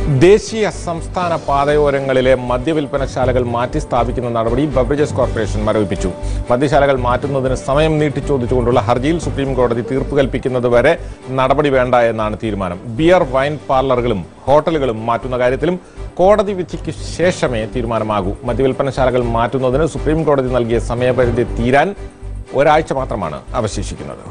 ദേശീയ സംസ്ഥാന പാതയോരങ്ങളിലെ മദ്യവിൽപ്പനശാലകൾ മാറ്റി സ്ഥാപിക്കുന്ന നടപടി ബവറേജസ് കോർപ്പറേഷൻ മരവിപ്പിച്ചു മദ്യശാലകൾ മാറ്റുന്നതിന് സമയം നീട്ടിച്ചോദിച്ചുകൊണ്ടുള്ള ഹർജിയിൽ സുപ്രീം കോടതി തീർപ്പ് കൽപ്പിക്കുന്നത് വരെ നടപടി വേണ്ട എന്നാണ് തീരുമാനം ബിയർ വൈൻ പാർലറുകളും ഹോട്ടലുകളും മാറ്റുന്ന കാര്യത്തിലും കോടതി വിധിക്ക് ശേഷമേ തീരുമാനമാകൂ മദ്യവിൽപ്പനശാലകൾ മാറ്റുന്നതിന് സുപ്രീം കോടതി നൽകിയ സമയപരിധി തീരാൻ ഒരാഴ്ച മാത്രമാണ് അവശേഷിക്കുന്നത്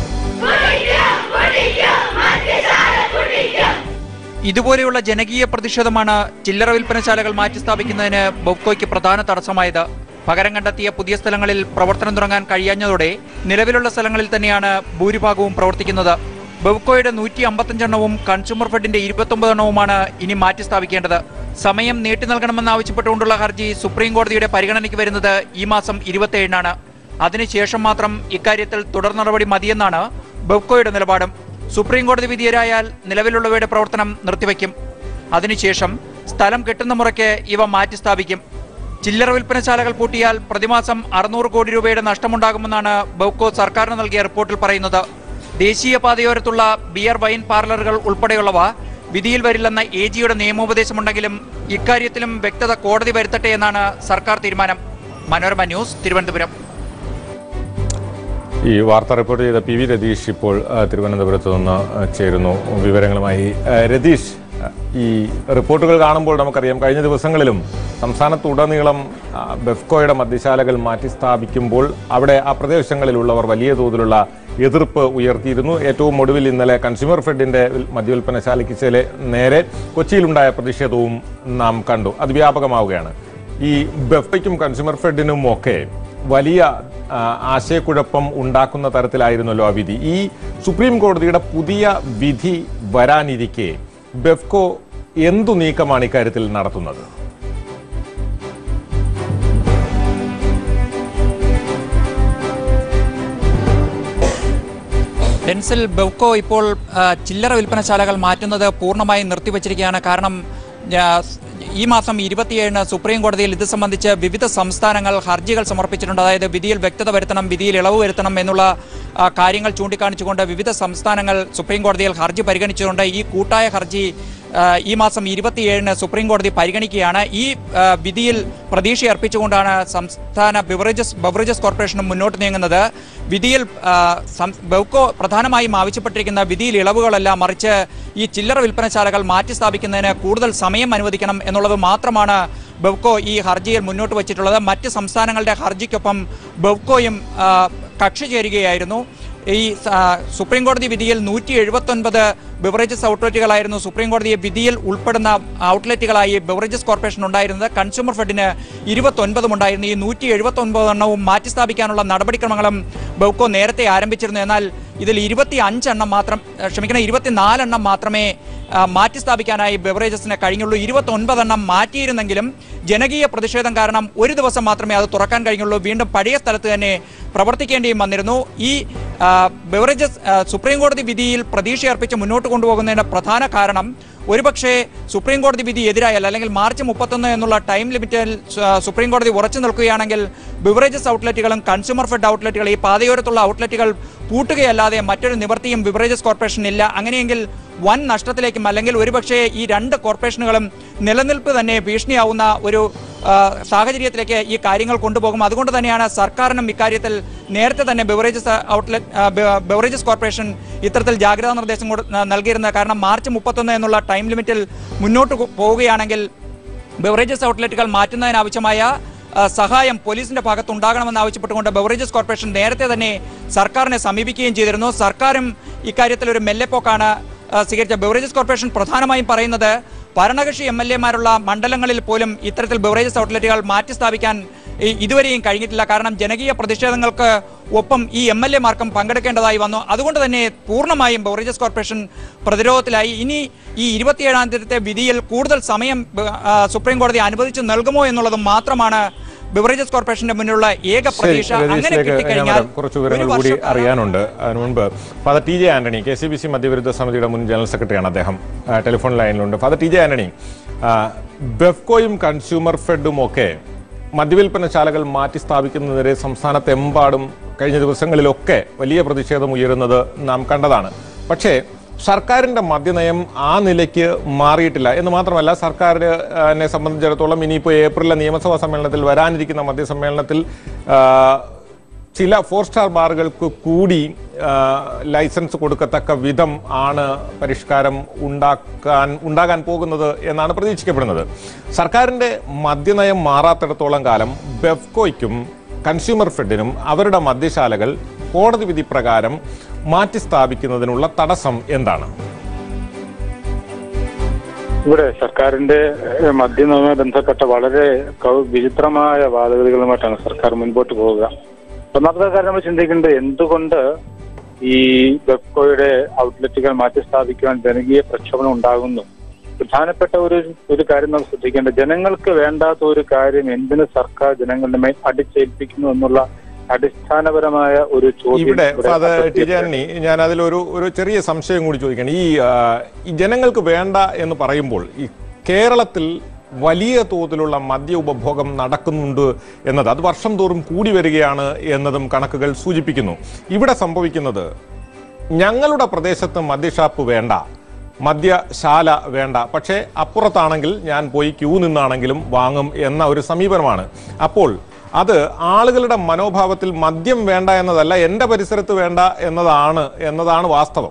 ഇതുപോലെയുള്ള ജനകീയ പ്രതിഷേധമാണ് ചില്ലറ വിൽപ്പനശാലകൾ മാറ്റിസ്ഥാപിക്കുന്നതിന് ബൊബ്കോയ്ക്ക് പ്രധാന തടസ്സമായത് പകരം കണ്ടെത്തിയ പുതിയ സ്ഥലങ്ങളിൽ പ്രവർത്തനം തുടങ്ങാൻ കഴിയാഞ്ഞതോടെ നിലവിലുള്ള സ്ഥലങ്ങളിൽ തന്നെയാണ് ഭൂരിഭാഗവും പ്രവർത്തിക്കുന്നത് ബെവ്കോയുടെ നൂറ്റി അമ്പത്തഞ്ചെണ്ണവും കൺസ്യൂമർ ഫെഡിന്റെ ഇരുപത്തൊമ്പതെണ്ണവുമാണ് ഇനി മാറ്റി സ്ഥാപിക്കേണ്ടത് സമയം നീട്ടി നൽകണമെന്നാവശ്യപ്പെട്ടുകൊണ്ടുള്ള ഹർജി സുപ്രീം കോടതിയുടെ പരിഗണനയ്ക്ക് വരുന്നത് ഈ മാസം ഇരുപത്തിയേഴിനാണ് അതിനുശേഷം മാത്രം ഇക്കാര്യത്തിൽ തുടർ നടപടി മതിയെന്നാണ് ബെവ്കോയുടെ നിലപാടും സുപ്രീം കോടതി വിധിയരായാൽ നിലവിലുള്ളവയുടെ പ്രവർത്തനം നിർത്തിവെക്കും അതിനുശേഷം സ്ഥലം കിട്ടുന്ന മുറയ്ക്ക് ഇവ മാറ്റി സ്ഥാപിക്കും ചില്ലറ വിൽപ്പനശാലകൾ പൂട്ടിയാൽ പ്രതിമാസം അറുന്നൂറ് കോടി രൂപയുടെ നഷ്ടമുണ്ടാകുമെന്നാണ് ബൗക്കോ സർക്കാരിന് നൽകിയ റിപ്പോർട്ടിൽ പറയുന്നത് ദേശീയ പാതയോരത്തുള്ള ബിയർ വൈൻ പാർലറുകൾ ഉൾപ്പെടെയുള്ളവ വിധിയിൽ വരില്ലെന്ന എ ജിയുടെ നിയമോപദേശമുണ്ടെങ്കിലും ഇക്കാര്യത്തിലും വ്യക്തത കോടതി വരുത്തട്ടെ എന്നാണ് സർക്കാർ തീരുമാനം മനോരമ ന്യൂസ് തിരുവനന്തപുരം ഈ വാർത്ത റിപ്പോർട്ട് ചെയ്ത പി വി രതീഷ് ഇപ്പോൾ ആ, തിരുവനന്തപുരത്ത് നിന്ന് ആ, ചേരുന്നു വിവരങ്ങളുമായി ആ, രതീഷ് ആ, ഈ റിപ്പോർട്ടുകൾ കാണുമ്പോൾ നമുക്കറിയാം കഴിഞ്ഞ ദിവസങ്ങളിലും സംസ്ഥാനത്തുടനീളം ആ, ബെഫ്കോയുടെ മദ്യശാലകൾ മാറ്റി സ്ഥാപിക്കുമ്പോൾ അവിടെ ആ പ്രദേശങ്ങളിലുള്ളവർ വലിയ തോതിലുള്ള എതിർപ്പ് ഉയർത്തിയിരുന്നു ഏറ്റവും ഒടുവിൽ ഇന്നലെ കൺസ്യൂമർ ഫെഡിന്റെ മദ്യവിൽപ്പനശാലയ്ക്ക് ചില നേരെ കൊച്ചിയിലുണ്ടായ പ്രതിഷേധവും നാം കണ്ടു അത് വ്യാപകമാവുകയാണ് ഈ ബെഫയ്ക്കും കൺസ്യൂമർ ഫെഡിനും ഒക്കെ വലിയ ആ, ആശയക്കുഴപ്പം ഉണ്ടാക്കുന്ന തരത്തിലായിരുന്നല്ലോ ആ വിധി ഈ സുപ്രീം കോടതിയുടെ പുതിയ വിധി വരാനിരിക്കെ ബെഫ്കോ എന്തു നീക്കമാണ് ഇക്കാര്യത്തിൽ നടത്തുന്നത് ഡെൻസിൽ ബെവ്കോ ഇപ്പോൾ ആ, ചില്ലറ വിൽപ്പനശാലകൾ മാറ്റുന്നത് പൂർണ്ണമായും നിർത്തിവച്ചിരിക്കുകയാണ് കാരണം ആ, ഈ മാസം ഇരുപത്തിയേഴിന് സുപ്രീം കോടതിയിൽ ഇത് സംബന്ധിച്ച് വിവിധ സംസ്ഥാനങ്ങൾ ഹർജികൾ സമർപ്പിച്ചിട്ടുണ്ട് അതായത് വിധിയിൽ വ്യക്തത വരുത്തണം വിധിയിൽ ഇളവ് വരുത്തണം എന്നുള്ള ആ, കാര്യങ്ങൾ ചൂണ്ടിക്കാണിച്ചുകൊണ്ട് വിവിധ സംസ്ഥാനങ്ങൾ സുപ്രീം കോടതിയിൽ ഹർജി പരിഗണിച്ചുകൊണ്ട് ഈ കൂട്ടായ ഹർജി ആ, ഈ മാസം ഇരുപത്തിയേഴിന് സുപ്രീം കോടതി പരിഗണിക്കുകയാണ് ഈ ആ, വിധിയിൽ പ്രതീക്ഷ അർപ്പിച്ചുകൊണ്ടാണ് സംസ്ഥാന ബിവറേജസ് ബവറേജസ് കോർപ്പറേഷനും മുന്നോട്ട് നീങ്ങുന്നത് വിധിയിൽ ആ, സം- ബെവ്കോ പ്രധാനമായും ആവശ്യപ്പെട്ടിരിക്കുന്ന വിധിയിൽ ഇളവുകളല്ല മറിച്ച് ഈ ചില്ലറ വിൽപ്പനശാലകൾ മാറ്റി സ്ഥാപിക്കുന്നതിന് കൂടുതൽ സമയം അനുവദിക്കണം എന്നുള്ളത് മാത്രമാണ് ബെവ്കോ ഈ ഹർജിയിൽ മുന്നോട്ട് വച്ചിട്ടുള്ളത് മറ്റ് സംസ്ഥാനങ്ങളുടെ ഹർജിക്കൊപ്പം ബെവ്കോയും ആ, കക്ഷി ചേരുകയായിരുന്നു ഈ ആ, സുപ്രീം കോടതി വിധിയിൽ നൂറ്റി എഴുപത്തൊൻപത് ബിവറേജസ് ഔട്ട്ലെറ്റുകളായിരുന്നു സുപ്രീം കോടതി വിധിയിൽ ഉൾപ്പെടുന്ന ഔട്ട്ലെറ്റുകളായി ബിവറേജസ് കോർപ്പറേഷൻ ഉണ്ടായിരുന്നത് കൺസ്യൂമർ ഫെഡിന് ഇരുപത്തൊൻപതും ഉണ്ടായിരുന്നു ഈ നൂറ്റി എഴുപത്തൊൻപത് എണ്ണവും മാറ്റി സ്ഥാപിക്കാനുള്ള നടപടിക്രമങ്ങളും ബൗക്കോ നേരത്തെ ആരംഭിച്ചിരുന്നു എന്നാൽ ഇതിൽ ഇരുപത്തി അഞ്ചെണ്ണം മാത്രം ഏഹ് ക്ഷമിക്കണം ഇരുപത്തിനാലെണ്ണം മാത്രമേ ആ, മാറ്റി സ്ഥാപിക്കാനായി ബെവറേജസിന് കഴിഞ്ഞുള്ളൂ ഇരുപത്തൊൻപതെണ്ണം മാറ്റിയിരുന്നെങ്കിലും ജനകീയ പ്രതിഷേധം കാരണം ഒരു ദിവസം മാത്രമേ അത് തുറക്കാൻ കഴിഞ്ഞുള്ളൂ വീണ്ടും പഴയ സ്ഥലത്ത് തന്നെ പ്രവർത്തിക്കേണ്ടിയും വന്നിരുന്നു ഈ ആ, ബെവറേജസ് ആ, സുപ്രീം കോടതി വിധിയിൽ പ്രതീക്ഷയർപ്പിച്ച് മുന്നോട്ട് കൊണ്ടുപോകുന്നതിന്റെ പ്രധാന കാരണം ഒരുപക്ഷെ സുപ്രീം കോടതി വിധി എതിരായാൽ അല്ലെങ്കിൽ മാർച്ച് മുപ്പത്തൊന്ന് എന്നുള്ള ടൈം ലിമിറ്റിൽ സു- സുപ്രീം കോടതി ഉറച്ചു നിൽക്കുകയാണെങ്കിൽ ബിവറേജസ് ഔട്ട്ലെറ്റുകളും കൺസ്യൂമർ ഫെഡ് ഔട്ട്ലെറ്റുകൾ ഈ പാതയോരത്തുള്ള ഔട്ട്ലെറ്റുകൾ പൂട്ടുകയല്ലാതെ മറ്റൊരു നിവൃത്തിയും ബിവറേജസ് കോർപ്പറേഷൻ ഇല്ല അങ്ങനെയെങ്കിൽ വൻ നഷ്ടത്തിലേക്കും അല്ലെങ്കിൽ ഒരുപക്ഷെ ഈ രണ്ട് കോർപ്പറേഷനുകളും നിലനിൽപ്പ് തന്നെ ഭീഷണിയാവുന്ന ഒരു ആ, സാഹചര്യത്തിലേക്ക് ഈ കാര്യങ്ങൾ കൊണ്ടുപോകും അതുകൊണ്ട് തന്നെയാണ് സർക്കാരിനും ഇക്കാര്യത്തിൽ നേരത്തെ തന്നെ ബെവറേജസ് ഔട്ട്ലെറ്റ് ആ, ബെ- ബെവറേജസ് കോർപ്പറേഷൻ ഇത്തരത്തിൽ ജാഗ്രതാ നിർദ്ദേശം കൊടു- ന- നൽകിയിരുന്നത് കാരണം മാർച്ച് മുപ്പത്തൊന്ന് എന്നുള്ള ടൈം ലിമിറ്റിൽ മുന്നോട്ട് കൊ- പോവുകയാണെങ്കിൽ ബെവറേജസ് ഔട്ട്ലെറ്റുകൾ മാറ്റുന്നതിനാവശ്യമായ ആ, സഹായം പോലീസിന്റെ ഭാഗത്ത് ഉണ്ടാകണമെന്ന് ആവശ്യപ്പെട്ടുകൊണ്ട് ബെവറേജസ് കോർപ്പറേഷൻ നേരത്തെ തന്നെ സർക്കാരിനെ സമീപിക്കുകയും ചെയ്തിരുന്നു സർക്കാരും ഇക്കാര്യത്തിൽ ഒരു മെല്ലെപ്പോക്കാണ് ആ, സ്വീകരിച്ച ബെവറേജസ് കോർപ്പറേഷൻ പ്രധാനമായും പറയുന്നത് ഭരണകക്ഷി എം എൽ എമാരുള്ള മണ്ഡലങ്ങളിൽ പോലും ഇത്തരത്തിൽ ബെവറേജസ് ഔട്ട്ലെറ്റുകൾ മാറ്റി സ്ഥാപിക്കാൻ ഈ- ഇതുവരെയും കഴിഞ്ഞിട്ടില്ല കാരണം ജനകീയ പ്രതിഷേധങ്ങൾക്ക് ഒപ്പം ഈ എം എൽ എമാർക്കും പങ്കെടുക്കേണ്ടതായി വന്നു അതുകൊണ്ട് തന്നെ പൂർണ്ണമായും ബെവറേജസ് കോർപ്പറേഷൻ പ്രതിരോധത്തിലായി ഇനി ഈ ഇരുപത്തിയേഴാം തീയതിത്തെ വിധിയിൽ കൂടുതൽ സമയം ബ- ആ, സുപ്രീം കോടതി അനുവദിച്ചു നൽകുമോ എന്നുള്ളത് മാത്രമാണ് ബെവറേജസ് കോർപ്പറേഷന്റെ മുന്നിലുള്ള ഏക ശരി പ്രതീക്ഷ അങ്ങനെ രതീഷിലേക്ക് ഞാൻ കിട്ടിക്കഴിഞ്ഞാൽ വരാം. കുറച്ച് വിവരങ്ങൾ ഒരു കൂടി വർഷക്കാലം അറിയാനുണ്ട് അതിനു മുൻപ് father T J Antony K C B C മദ്യവിരുദ്ധ സമിതിയുടെ മുൻ ജനറൽ സെക്രട്ടറിയാണ് അദ്ദേഹം ആ, ടെലിഫോൺ ലൈനിലുണ്ട് ഫാദർ ടി ജെ ആന്റണി ആ, ബെഫ്കോയും കൺസ്യൂമർ ഫെഡും ഒക്കെ മദ്യവിൽപ്പനശാലകൾ മാറ്റി സ്ഥാപിക്കുന്നതിനെതിരെ സംസ്ഥാനത്തെമ്പാടും കഴിഞ്ഞ ദിവസങ്ങളിലൊക്കെ വലിയ പ്രതിഷേധം ഉയരുന്നത് നാം കണ്ടതാണ് പക്ഷേ സർക്കാരിന്റെ മദ്യനയം ആ നിലയ്ക്ക് മാറിയിട്ടില്ല എന്ന് മാത്രമല്ല സർക്കാരിനെ സംബന്ധിച്ചിടത്തോളം ഇനിയിപ്പോൾ ഏപ്രിലിലെ നിയമസഭാ സമ്മേളനത്തിൽ വരാനിരിക്കുന്ന മദ്യസമ്മേളനത്തിൽ ആ, ചില ഫോർ സ്റ്റാർ ബാറുകൾക്ക് കൂടി ആ, ലൈസൻസ് കൊടുക്കത്തക്ക വിധം ആണ് പരിഷ്കാരം ഉണ്ടാക്കാൻ ഉണ്ടാകാൻ പോകുന്നത് എന്നാണ് പ്രതീക്ഷിക്കപ്പെടുന്നത് സർക്കാരിന്റെ മദ്യനയം മാറാത്തിടത്തോളം കാലം ബെഫ്കോയ്ക്കും കൺസ്യൂമർ ഫെഡിനും അവരുടെ മദ്യശാലകൾ കോടതി വിധി പ്രകാരം മാറ്റി സ്ഥാപിക്കുന്നതിനുള്ള തടസ്സം എന്താണ് ഇവിടെ സർക്കാരിന്റെ ഏഹ്, മദ്യനയവുമായി ബന്ധപ്പെട്ട വളരെ കൗ- വിചിത്രമായ വാദഗതികളുമായിട്ടാണ് സർക്കാർ മുൻപോട്ട് പോവുക ഒന്നാമത്തെ കാര്യം നമ്മൾ ചിന്തിക്കേണ്ടത് എന്തുകൊണ്ട് ഈ ബെപ്കോയുടെ ഔട്ട്ലെറ്റുകൾ മാറ്റി സ്ഥാപിക്കുവാൻ ജനകീയ പ്രക്ഷോഭം ഉണ്ടാകുന്നു പ്രധാനപ്പെട്ട ഒരു ഒരു കാര്യം നമ്മൾ ശ്രദ്ധിക്കേണ്ടത് ജനങ്ങൾക്ക് വേണ്ടാത്ത ഒരു കാര്യം എന്തിന് സർക്കാർ ജനങ്ങളുടെ മേൽ അടിച്ചേൽപ്പിക്കുന്നു എന്നുള്ള അടിസ്ഥാനപരമായ ഒരു ചോദ്യം ഇവിടെ ഇവിടെ ഫാദർ ടി അപ്പുറത്തേക്ക് ജാനി ഞാൻ അതിലൊരു ഒരു ചെറിയ സംശയം കൂടി ചോദിക്കണം ഈ ആ, ഈ ജനങ്ങൾക്ക് വേണ്ട എന്ന് പറയുമ്പോൾ ഈ കേരളത്തിൽ വലിയ തോതിലുള്ള മദ്യ ഉപഭോഗം നടക്കുന്നുണ്ട് എന്നത് അത് വർഷം തോറും കൂടി വരികയാണ് എന്നതും കണക്കുകൾ സൂചിപ്പിക്കുന്നു ഇവിടെ സംഭവിക്കുന്നത് ഞങ്ങളുടെ പ്രദേശത്ത് മദ്യഷാപ്പ് വേണ്ട മദ്യശാല വേണ്ട പക്ഷേ അപ്പുറത്താണെങ്കിൽ ഞാൻ പോയി ക്യൂ നിന്നാണെങ്കിലും വാങ്ങും എന്ന ഒരു സമീപനമാണ് അപ്പോൾ അത് ആളുകളുടെ മനോഭാവത്തിൽ മദ്യം വേണ്ട എന്നതല്ല എൻ്റെ പരിസരത്ത് വേണ്ട എന്നതാണ് എന്നതാണ് വാസ്തവം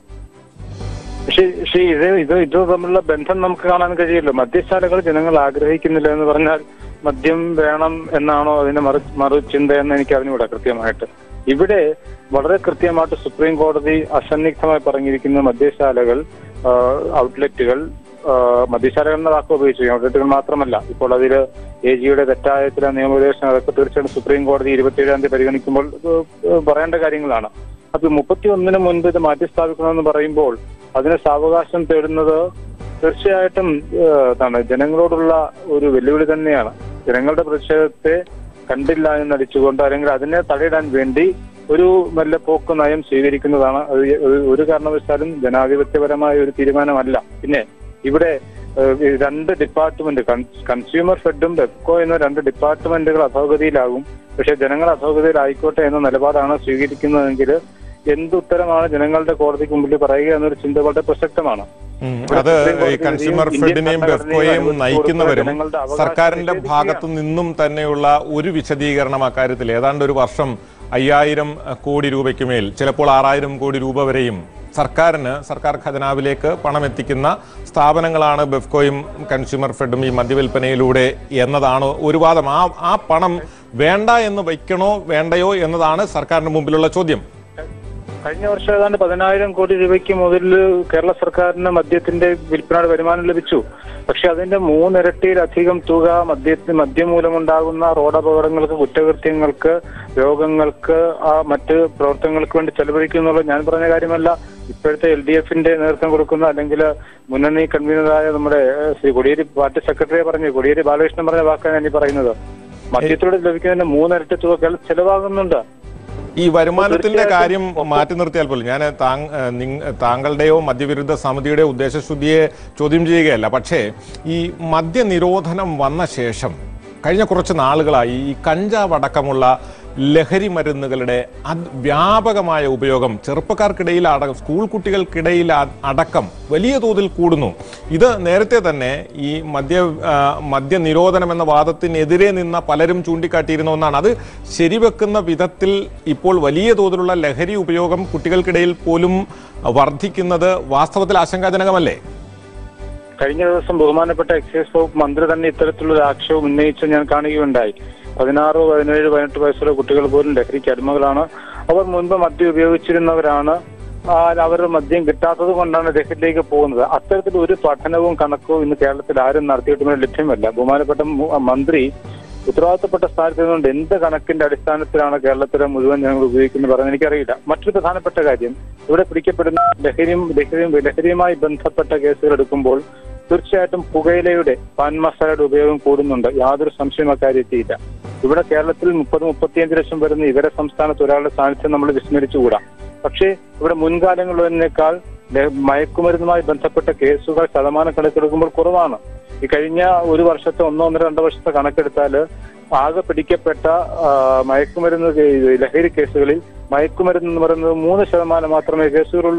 പക്ഷേ പക്ഷേ ഇത് ഇത് ഇത് തമ്മിലുള്ള ബന്ധം നമുക്ക് കാണാൻ കഴിയില്ല മദ്യശാലകൾ ജനങ്ങൾ ആഗ്രഹിക്കുന്നില്ല എന്ന് പറഞ്ഞാൽ മദ്യം വേണം എന്നാണോ അതിന്റെ മറു മറു ചിന്ത എന്ന് എനിക്ക് അറിഞ്ഞുകൂടാ കൃത്യമായിട്ട് ഇവിടെ വളരെ കൃത്യമായിട്ട് സുപ്രീം കോടതി അസന്നിഗ്ധമായി പറഞ്ഞിരിക്കുന്ന മദ്യശാലകൾ ആ, ഔട്ട്ലെറ്റുകൾ ആ, മദ്യശാലകൾ എന്ന വാക്ക് ഉപയോഗിച്ചു ഔട്ട്ലെറ്റുകൾ മാത്രമല്ല ഇപ്പോൾ അതിൽ എ ജിയുടെ തെറ്റായ ചില നിയമോപദേശങ്ങൾ അതൊക്കെ തീർച്ചയായിട്ടും സുപ്രീം കോടതി ഇരുപത്തിയേഴാം തീയതി പരിഗണിക്കുമ്പോൾ ഇത് പറയേണ്ട കാര്യങ്ങളാണ് അപ്പൊ മുപ്പത്തി ഒന്നിന് മുൻപ് ഇത് മാറ്റി സ്ഥാപിക്കണമെന്ന് പറയുമ്പോൾ അതിന് സാവകാശം തേടുന്നത് തീർച്ചയായിട്ടും ഏഹ്, എന്താണ് ജനങ്ങളോടുള്ള ഒരു വെല്ലുവിളി തന്നെയാണ് ജനങ്ങളുടെ പ്രതിഷേധത്തെ കണ്ടില്ല എന്നടിച്ചുകൊണ്ട് അല്ലെങ്കിൽ അതിനെ തടയിടാൻ വേണ്ടി ഒരു നല്ല പോക്ക് നയം സ്വീകരിക്കുന്നതാണ് അത് ഒരു- ഒരു കാരണവശാലും ജനാധിപത്യപരമായ ഒരു തീരുമാനമല്ല പിന്നെ ഇവിടെ ഏഹ്, ഈ രണ്ട് ഡിപ്പാർട്ട്മെന്റ് കൺസ്യൂമർ ഫെഡും ബെപ്കോ എന്ന രണ്ട് ഡിപ്പാർട്ട്മെന്റുകൾ അധോഗതിയിലാകും പക്ഷെ ജനങ്ങൾ അധോഗതിയിലായിക്കോട്ടെ എന്ന നിലപാടാണ് സ്വീകരിക്കുന്നതെങ്കിൽ എന്തുത്തരമാണ് ജനങ്ങളുടെ കോടതിക്ക് മുമ്പിൽ പറയുക എന്നൊരു ചിന്ത വളരെ പ്രസക്തമാണ് ഉം. ഇവിടെ അത് സുപ്രീം ഈ കോടതി കൺസ്യൂമർ ഇന്ത്യൻ ഫെഡിനെയും ഭരണഘടനയെ ബെഫ്കോയെയും അനുവദിച്ചു നയിക്കുന്നവരും കൊടുത്ത ജനങ്ങളുടെ അവകാശം സർക്കാരിന്റെ നിഷേധിക്കുകയാണ്. ഭാഗത്തു നിന്നും തന്നെയുള്ള ഒരു വിശദീകരണം അക്കാര്യത്തിൽ ഏതാണ്ട് ഒരു വർഷം അയ്യായിരം കോടി രൂപയ്ക്ക് മേൽ ചിലപ്പോൾ ആറായിരം കോടി രൂപ വരെയും സർക്കാരിന് സർക്കാർ ഖജനാവിലേക്ക് പണം എത്തിക്കുന്ന സ്ഥാപനങ്ങളാണ് ബെഫ്കോയും കൺസ്യൂമർ ഫെഡും ഈ മദ്യവിൽപ്പനയിലൂടെ എന്നതാണ് ഒരു വാദം ആ ആ പണം വേണ്ട എന്ന് വയ്ക്കണോ വേണ്ടയോ എന്നതാണ് സർക്കാരിന് മുമ്പിലുള്ള ചോദ്യം കഴിഞ്ഞ വർഷം ഏതാണ്ട് പതിനായിരം കോടി രൂപയ്ക്ക് മുതൽ കേരള സർക്കാരിന് മദ്യത്തിന്റെ വിൽപ്പനയുടെ വരുമാനം ലഭിച്ചു പക്ഷെ അതിന്റെ മൂന്നിരട്ടിയിലധികം തുക മദ്യത്തിന് മദ്യം മൂലമുണ്ടാകുന്ന റോഡ് അപകടങ്ങൾക്ക് കുറ്റകൃത്യങ്ങൾക്ക് രോഗങ്ങൾക്ക് ആ മറ്റ് പ്രവർത്തനങ്ങൾക്ക് വേണ്ടി ചെലവഴിക്കുന്നുള്ള ഞാൻ പറഞ്ഞ കാര്യമല്ല ഇപ്പോഴത്തെ എൽ ഡി എഫിന്റെ നേതൃത്വം കൊടുക്കുന്ന അല്ലെങ്കിൽ മുന്നണി കൺവീനറായ നമ്മുടെ ഏഹ്, ശ്രീ കൊടിയേരി പാർട്ടി സെക്രട്ടറിയെ പറഞ്ഞു കൊടിയേരി ബാലകൃഷ്ണൻ പറഞ്ഞ വാക്കാണ് ഞാൻ ഈ പറയുന്നത് മദ്യത്തിലൂടെ ലഭിക്കുന്നതിന് മൂന്നിരട്ടി തുക കേരളം ചെലവാകുന്നുണ്ട് ഈ വരുമാനത്തിന്റെ തീർച്ചയായിട്ടും കാര്യം മാറ്റി നിർത്തിയാൽ പോലും ഞാൻ താങ്- ഏഹ് നിങ്- താങ്കളുടെയോ മദ്യവിരുദ്ധ സമിതിയുടെയോ ഉദ്ദേശശുദ്ധിയെ ചോദ്യം ചെയ്യുകയല്ല പക്ഷേ ഈ മദ്യനിരോധനം വന്ന ശേഷം കഴിഞ്ഞ കുറച്ച് നാളുകളായി ഈ കഞ്ചാവ് അടക്കമുള്ള ലഹരി മരുന്നുകളുടെ അത് വ്യാപകമായ ഉപയോഗം ചെറുപ്പക്കാർക്കിടയിൽ അടക്കം സ്കൂൾ കുട്ടികൾക്കിടയിൽ അ- അടക്കം വലിയ തോതിൽ കൂടുന്നു ഇത് നേരത്തെ തന്നെ ഈ മദ്യ ആ, മദ്യനിരോധനം എന്ന വാദത്തിനെതിരെ നിന്ന പലരും ചൂണ്ടിക്കാട്ടിയിരുന്ന ഒന്നാണ് അത് ശരിവെക്കുന്ന വിധത്തിൽ ഇപ്പോൾ വലിയ തോതിലുള്ള ലഹരി ഉപയോഗം കുട്ടികൾക്കിടയിൽ പോലും വർദ്ധിക്കുന്നത് വാസ്തവത്തിൽ ആശങ്കാജനകമല്ലേ കഴിഞ്ഞ ദിവസം ബഹുമാനപ്പെട്ട എക്സൈസ് വകുപ്പ് മന്ത്രി തന്നെ ഇത്തരത്തിലുള്ള ഒരു ആക്ഷേപം ഉന്നയിച്ച് ഞാൻ കാണുകയുണ്ടായി പതിനാറ് പതിനേഴ് പതിനെട്ട് വയസ്സുള്ള കുട്ടികൾ പോലും ലഹരിക്ക് അടിമകളാണ് അവർ മുൻപ് മദ്യം ഉപയോഗിച്ചിരുന്നവരാണ് ആ, അവർ മദ്യം കിട്ടാത്തത് കൊണ്ടാണ് ലഹരിയിലേക്ക് പോകുന്നത് അത്തരത്തിൽ ഒരു പഠനവും കണക്കവും ഇന്ന് കേരളത്തിൽ ആരും നടത്തിയിട്ടും ലഭ്യമല്ല ബഹുമാനപ്പെട്ട മു- മന്ത്രി ഉത്തരവാദിത്തപ്പെട്ട സ്ഥാനത്ത് നിന്നുകൊണ്ട് എന്ത് കണക്കിന്റെ അടിസ്ഥാനത്തിലാണ് കേരളത്തിലെ മുഴുവൻ ജനങ്ങൾ ഉപയോഗിക്കുന്നത് പറയുന്നത് എനിക്കറിയില്ല മറ്റൊരു പ്രധാനപ്പെട്ട കാര്യം ഇവിടെ പിടിക്കപ്പെടുന്ന ലഹരിയും ലഹരിയും ലഹരിയുമായി ബന്ധപ്പെട്ട കേസുകൾ എടുക്കുമ്പോൾ തീർച്ചയായിട്ടും പുകയിലയുടെ പാൻ മസാലയുടെ ഉപയോഗം കൂടുന്നുണ്ട് യാതൊരു സംശയം അക്കാര്യത്തിയില്ല ഇവിടെ കേരളത്തിൽ മുപ്പത് മുപ്പത്തിയഞ്ച് ലക്ഷം വരുന്ന ഇതര സംസ്ഥാനത്ത് ഒരാളുടെ സാന്നിധ്യം നമ്മൾ വിസ്മരിച്ചുകൂടാ പക്ഷേ ഇവിടെ മുൻകാലങ്ങളിലേക്കാൾ ല- മയക്കുമരുന്നുമായി ബന്ധപ്പെട്ട കേസുകൾ ശതമാനം കണക്കെടുക്കുമ്പോൾ കുറവാണ് ഈ കഴിഞ്ഞ ഒരു വർഷത്തെ ഒന്നോ ഒന്നര രണ്ട് വർഷത്തെ കണക്കെടുത്താൽ ആകെ പിടിക്കപ്പെട്ട ആ, മയക്കുമരുന്ന് കേ- ലഹരി കേസുകളിൽ മയക്കുമരുന്ന് എന്ന് പറയുന്നത് മൂന്ന് ശതമാനം മാത്രമേ കേസുകളുള്ളൂ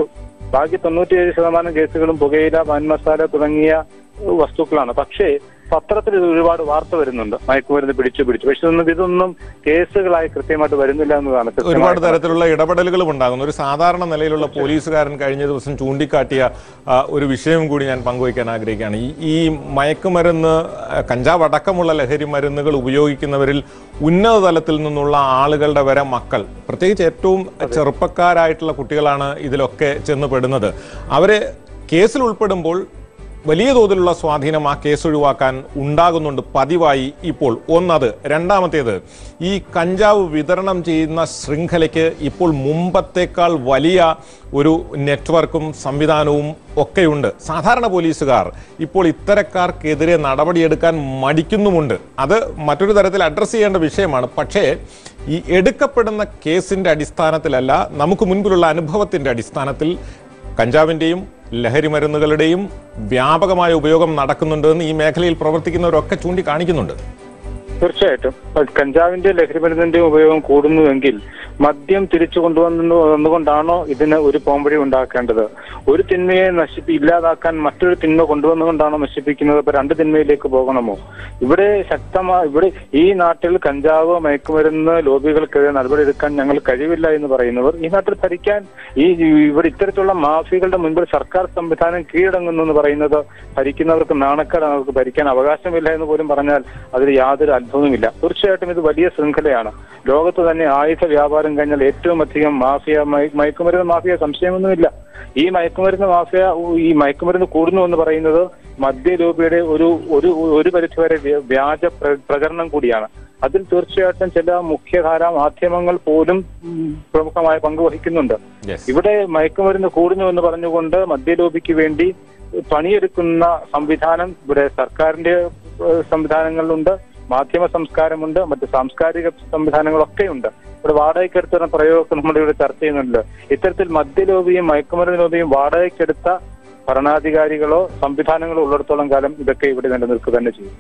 ബാക്കി തൊണ്ണൂറ്റിയേഴ് ശതമാനം കേസുകളും പുകയില പാൻ മസാല തുടങ്ങിയ ഏഹ്, വസ്തുക്കളാണ് പക്ഷേ പത്രത്തിൽ ഇത് ഒരുപാട് വാർത്ത വരുന്നുണ്ട് മയക്കുമരുന്ന് പിടിച്ചു പിടിച്ചു പക്ഷെ ഇതൊന്നും ഇതൊന്നും കേസുകളായി കൃത്യമായിട്ട് വരുന്നില്ല എന്നതാണ് ഒരുപാട് കൃത്യമായിട്ട് തരത്തിലുള്ള ഇടപെടലുകളും ഉണ്ടാകുന്നു ഒരു സാധാരണ നിലയിലുള്ള പോലീസുകാരൻ കഴിഞ്ഞ ദിവസം ചൂണ്ടിക്കാട്ടിയ ആ, ഒരു വിഷയം കൂടി ഞാൻ പങ്കുവയ്ക്കാൻ ആഗ്രഹിക്കുകയാണ് ഈ ഈ മയക്കുമരുന്ന് ആ, കഞ്ചാവ് അടക്കമുള്ള ലഹരി മരുന്നുകൾ ഉപയോഗിക്കുന്നവരിൽ ഉന്നത തലത്തിൽ നിന്നുള്ള ആളുകളുടെ വരെ മക്കൾ പ്രത്യേകിച്ച് ഏറ്റവും ചെറുപ്പക്കാരായിട്ടുള്ള കുട്ടികളാണ് ഇതിലൊക്കെ ചെന്ന് പെടുന്നത് അവരെ കേസിൽ ഉൾപ്പെടുമ്പോൾ വലിയ തോതിലുള്ള സ്വാധീനം ആ കേസ് ഒഴിവാക്കാൻ ഉണ്ടാകുന്നുണ്ട് പതിവായി ഇപ്പോൾ ഒന്നത് രണ്ടാമത്തേത് ഈ കഞ്ചാവ് വിതരണം ചെയ്യുന്ന ശൃംഖലയ്ക്ക് ഇപ്പോൾ മുമ്പത്തേക്കാൾ വലിയ ഒരു നെറ്റ്വർക്കും സംവിധാനവും ഒക്കെയുണ്ട് സാധാരണ പോലീസുകാർ ഇപ്പോൾ ഇത്തരക്കാർക്കെതിരെ നടപടിയെടുക്കാൻ മടിക്കുന്നുമുണ്ട് അത് മറ്റൊരു തരത്തിൽ അഡ്രസ്സ് ചെയ്യേണ്ട വിഷയമാണ് പക്ഷേ ഈ എടുക്കപ്പെടുന്ന കേസിന്റെ അടിസ്ഥാനത്തിലല്ല നമുക്ക് മുൻപിലുള്ള അനുഭവത്തിന്റെ അടിസ്ഥാനത്തിൽ കഞ്ചാവിന്റെയും ലഹരി മരുന്നുകളുടെയും വ്യാപകമായ ഉപയോഗം നടക്കുന്നുണ്ടെന്ന് ഈ മേഖലയിൽ പ്രവർത്തിക്കുന്നവരൊക്കെ ചൂണ്ടിക്കാണിക്കുന്നുണ്ട് തീർച്ചയായിട്ടും അത് കഞ്ചാവിന്റെ ലഹരി മരുന്നിന്റെ ഉപയോഗം കൂടുന്നുവെങ്കിൽ മദ്യം തിരിച്ചു കൊണ്ടുവന്നു വന്നുകൊണ്ടാണോ ഇതിന് ഒരു പോംവഴി ഉണ്ടാക്കേണ്ടത് ഒരു തിന്മയെ നശിപ്പി ഇല്ലാതാക്കാൻ മറ്റൊരു തിന്മ കൊണ്ടുവന്നുകൊണ്ടാണോ നശിപ്പിക്കുന്നത് ഇപ്പൊ രണ്ട് തിന്മയിലേക്ക് പോകണമോ ഇവിടെ ശക്തമായ ഇവിടെ ഈ നാട്ടിൽ കഞ്ചാവ് മയക്കുമരുന്ന് ലോബികൾക്കെതിരെ നടപടിയെടുക്കാൻ ഞങ്ങൾ കഴിവില്ല എന്ന് പറയുന്നവർ ഈ നാട്ടിൽ ഭരിക്കാൻ ഈ ഇവിടെ ഇത്തരത്തിലുള്ള മാഫിയകളുടെ മുൻപിൽ സർക്കാർ സംവിധാനം കീഴടങ്ങുന്നു എന്ന് പറയുന്നത് ഭരിക്കുന്നവർക്ക് നാണക്കേടാണ് അവർക്ക് ഭരിക്കാൻ അവകാശമില്ല എന്ന് പോലും പറഞ്ഞാൽ അതിൽ യാതൊരു അത്ഭുതവുമില്ല തീർച്ചയായിട്ടും ഇത് വലിയ ശൃംഖലയാണ് ലോകത്ത് തന്നെ ആയുധ വ്യാപാരം കഴിഞ്ഞാൽ ഏറ്റവും അധികം മാഫിയ മയ- മയക്കുമരുന്ന് മാഫിയ സംശയമൊന്നുമില്ല ഈ മയക്കുമരുന്ന് മാഫിയ ഈ മയക്കുമരുന്ന് കൂടുന്നു എന്ന് പറയുന്നത് മദ്യലോബിയുടെ ഒരു ഒരു ഒരു പരിധിവരെ വ്യ- വ്യാജ പ്ര- പ്രചരണം കൂടിയാണ് അതിൽ തീർച്ചയായിട്ടും ചില മുഖ്യധാരാ മാധ്യമങ്ങൾ പോലും ഉം, പ്രമുഖമായ പങ്ക് വഹിക്കുന്നുണ്ട് Yes. ഇവിടെ മയക്കുമരുന്ന് കൂടുന്നു എന്ന് പറഞ്ഞുകൊണ്ട് മദ്യലോബിക്ക് വേണ്ടി പണിയെടുക്കുന്ന സംവിധാനം ഇവിടെ സർക്കാരിന്റെ ഏഹ്, സംവിധാനങ്ങളിലുണ്ട് മാധ്യമ സംസ്കാരമുണ്ട് മറ്റ് സാംസ്കാരിക സംവിധാനങ്ങളൊക്കെ ഉണ്ട് ഇവിടെ വാടകയ്ക്കെടുത്ത പ്രയോഗമൊക്കെ നമ്മുടെ ഇവിടെ ചർച്ച ചെയ്യുന്നുണ്ട് ഇത്തരത്തിൽ മദ്യലോബിയും മയക്കുമരുന്ന് ലോബിയും വാടകയ്ക്കെടുത്ത ഭരണാധികാരികളോ സംവിധാനങ്ങളോ ഉള്ളിടത്തോളം കാലം ഇതൊക്കെ ഇവിടെ നിലനിൽക്കുക തന്നെ ചെയ്യും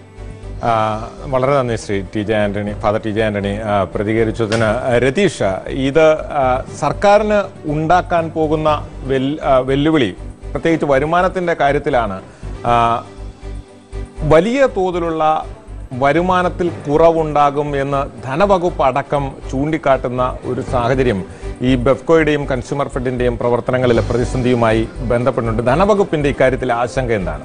ആ, വളരെ നന്ദി Shri T J Antony father T J Antony ആ, പ്രതികരിച്ചതിന് ആ, രതീഷ് ഇത് ആ, സർക്കാരിന് ഉണ്ടാക്കാൻ പോകുന്ന വെൽ- ആ, വെല്ലുവിളി പ്രത്യേകിച്ച് വരുമാനത്തിന്റെ കാര്യത്തിലാണ് ആ, വലിയ തോതിലുള്ള വരുമാനത്തിൽ കുറവുണ്ടാകും എന്ന് ധനവകുപ്പ് അടക്കം ചൂണ്ടിക്കാട്ടുന്ന ഒരു സാഹചര്യം ഈ ബെഫ്കോയുടെയും കൺസ്യൂമർ ഫെഡിന്റെയും പ്രവർത്തനങ്ങളിലെ പ്രതിസന്ധിയുമായി ബന്ധപ്പെടുന്നുണ്ട് ധനവകുപ്പിന്റെ ഇക്കാര്യത്തിലെ ആശങ്ക എന്താണ്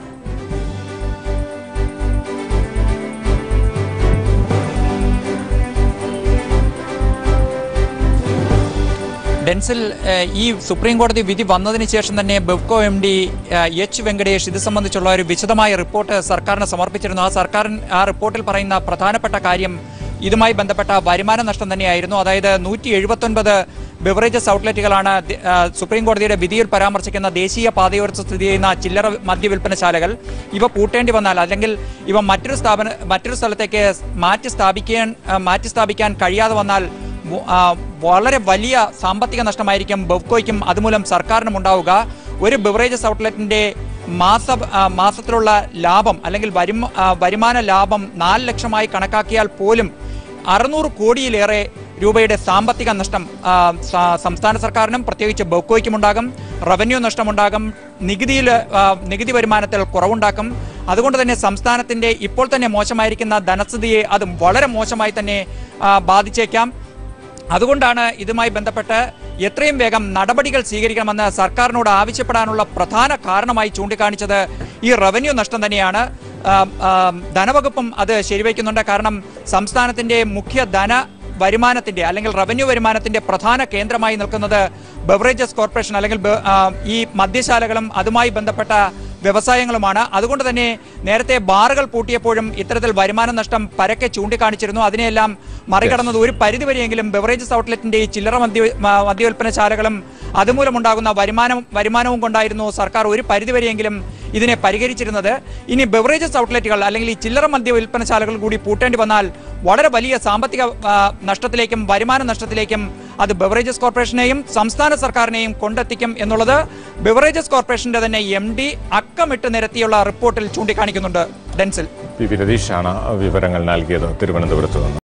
ഡെൻസിൽ ഏഹ്, ഈ സുപ്രീം കോടതി വിധി വന്നതിന് ശേഷം തന്നെ Bevco M D H Venkatesh ഇത് സംബന്ധിച്ചുള്ള ഒരു വിശദമായ റിപ്പോർട്ട് സർക്കാരിന് സമർപ്പിച്ചിരുന്നു ആ സർക്കാർ ആ റിപ്പോർട്ടിൽ പറയുന്ന പ്രധാനപ്പെട്ട കാര്യം ഇതുമായി ബന്ധപ്പെട്ട വരുമാന നഷ്ടം തന്നെയായിരുന്നു അതായത് നൂറ്റി എഴുപത്തൊൻപത് ബെവറേജസ് ഔട്ട്ലെറ്റുകളാണ് ദ- ആ, സുപ്രീം കോടതിയുടെ വിധിയിൽ പരാമർശിക്കുന്ന ദേശീയ പാതയോരത്ത് സ്ഥിതി ചെയ്യുന്ന ചില്ലറ മദ്യവിൽപ്പനശാലകൾ ഇവ പൂട്ടേണ്ടി വന്നാൽ അല്ലെങ്കിൽ ഇവ മറ്റൊരു സ്ഥാപന മറ്റൊരു സ്ഥലത്തേക്ക് മാറ്റി സ്ഥാപിക്കാൻ ആ, മാറ്റി സ്ഥാപിക്കാൻ കഴിയാതെ വന്നാൽ വ- ആ, വളരെ വലിയ സാമ്പത്തിക നഷ്ടമായിരിക്കും ബെവ്കോയ്ക്കും അതുമൂലം സർക്കാരിനും ഉണ്ടാവുക ഒരു ബിവറേജസ് ഔട്ട്ലെറ്റിന്റെ മാസ ആ, മാസത്തിലുള്ള ലാഭം അല്ലെങ്കിൽ വരുമ ആ, വരുമാന ലാഭം നാല് ലക്ഷമായി കണക്കാക്കിയാൽ പോലും അറുന്നൂറ് കോടിയിലേറെ രൂപയുടെ സാമ്പത്തിക നഷ്ടം ആ, സ- സംസ്ഥാന സർക്കാരിനും പ്രത്യേകിച്ച് ബെവ്കോയ്ക്കും ഉണ്ടാകും റവന്യൂ നഷ്ടമുണ്ടാകും നികുതിയിൽ ആ, നികുതി വരുമാനത്തിൽ കുറവുണ്ടാക്കും അതുകൊണ്ട് തന്നെ സംസ്ഥാനത്തിന്റെ ഇപ്പോൾ തന്നെ മോശമായിരിക്കുന്ന ധനസ്ഥിതിയെ അതും വളരെ മോശമായി തന്നെ ആ, ബാധിച്ചേക്കാം അതുകൊണ്ടാണ് ഇതുമായി ബന്ധപ്പെട്ട് എത്രയും വേഗം നടപടികൾ സ്വീകരിക്കണമെന്ന് സർക്കാരിനോട് ആവശ്യപ്പെടാനുള്ള പ്രധാന കാരണമായി ചൂണ്ടിക്കാണിച്ചത് ഈ റവന്യൂ നഷ്ടം തന്നെയാണ് ആം, ആം, ധനവകുപ്പും അത് ശരിവയ്ക്കുന്നുണ്ട് കാരണം സംസ്ഥാനത്തിന്റെ മുഖ്യ ധന വരുമാനത്തിന്റെ അല്ലെങ്കിൽ റവന്യൂ വരുമാനത്തിന്റെ പ്രധാന കേന്ദ്രമായി നിൽക്കുന്നത് ബെവറേജസ് കോർപ്പറേഷൻ അല്ലെങ്കിൽ ബെ- ആ, ഈ മദ്യശാലകളും അതുമായി ബന്ധപ്പെട്ട വ്യവസായങ്ങളുമാണ് അതുകൊണ്ട് തന്നെ നേരത്തെ ബാറുകൾ പൂട്ടിയപ്പോഴും ഇത്തരത്തിൽ വരുമാന നഷ്ടം പരക്കെ ചൂണ്ടിക്കാണിച്ചിരുന്നു അതിനെയെല്ലാം മറികടന്നത് ഒരു പരിധിവരെയെങ്കിലും ബെവറേജസ് ഔട്ട്ലെറ്റിന്റെ ഈ ചില്ലറ മദ്യ മ- മദ്യവിൽപ്പനശാലകളും അതുമൂലമുണ്ടാകുന്ന വരുമാനം വരുമാനവും കൊണ്ടായിരുന്നു സർക്കാർ ഒരു പരിധിവരെയെങ്കിലും ഇതിനെ പരിഹരിച്ചിരുന്നത് ഇനി ബെവറേജസ് ഔട്ട്ലെറ്റുകൾ അല്ലെങ്കിൽ ഈ ചില്ലറ മദ്യ വിൽപ്പനശാലകൾ കൂടി പൂട്ടേണ്ടി വന്നാൽ വളരെ വലിയ സാമ്പത്തിക ആ, നഷ്ടത്തിലേക്കും വരുമാന നഷ്ടത്തിലേക്കും അത് ബെവറേജസ് കോർപ്പറേഷനെയും സംസ്ഥാന സർക്കാരിനെയും കൊണ്ടെത്തിക്കും എന്നുള്ളത് ബെവറേജസ് കോർപ്പറേഷന്റെ തന്നെ എം ഡി അക്കമിട്ട് നിരത്തിയുള്ള റിപ്പോർട്ടിൽ ചൂണ്ടിക്കാണിക്കുന്നുണ്ട് ഡെൻസിൽ പി വി രതീഷാണ് വിവരങ്ങൾ നൽകിയത് തിരുവനന്തപുരത്ത് നിന്ന്